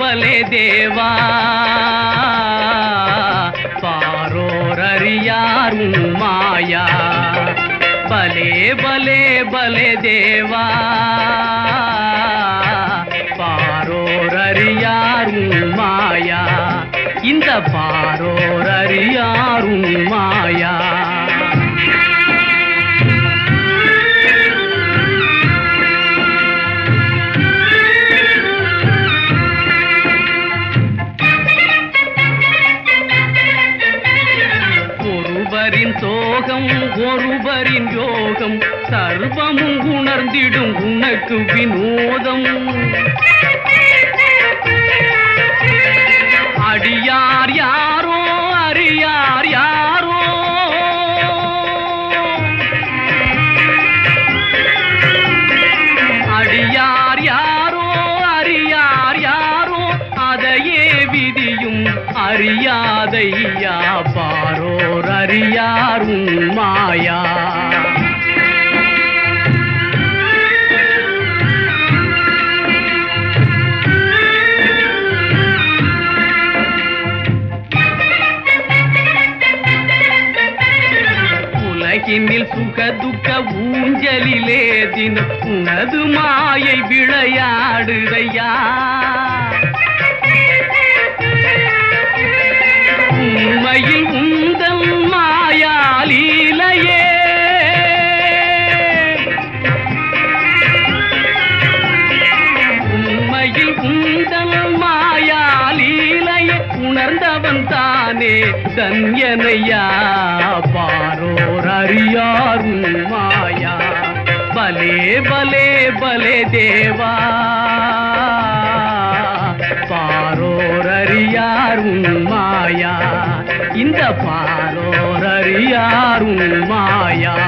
பலே தேவா பாரோர் அறியார் உன் மாயா பலே பலே பலே தேவா பாரோர் அறியார் உன் மாயா இந்த பாரோர் அறியார் உன் மாயா ஒருவரின் சோகம் ஒருவரின் யோகம் சர்வமும் உணர்ந்திடும் உனக்கு வினோதம் அடியார் யாரோ அறியார் யாரோ அடியார் யாரோ அறியார் யாரோ அதையே விதியும் அறியாதையா பாரோர் அறியார் உன் மாயா உலகினில் சுக துக்க ஊஞ்சலிலே தினம் உனது மாயை விளையாடுதையா உண்மையில் உந்தல் மாயாலீலையே உண்மையில் உந்தல் மாயாலீலையே உணர்ந்தவன் தானே தன்யனையா பாரோர் அறியார் உன் மாயா பலே பலே பலே தேவா பாரோர் அறியார் உன் மாயா இந்த பாரோர் அறியார் உன் மாயா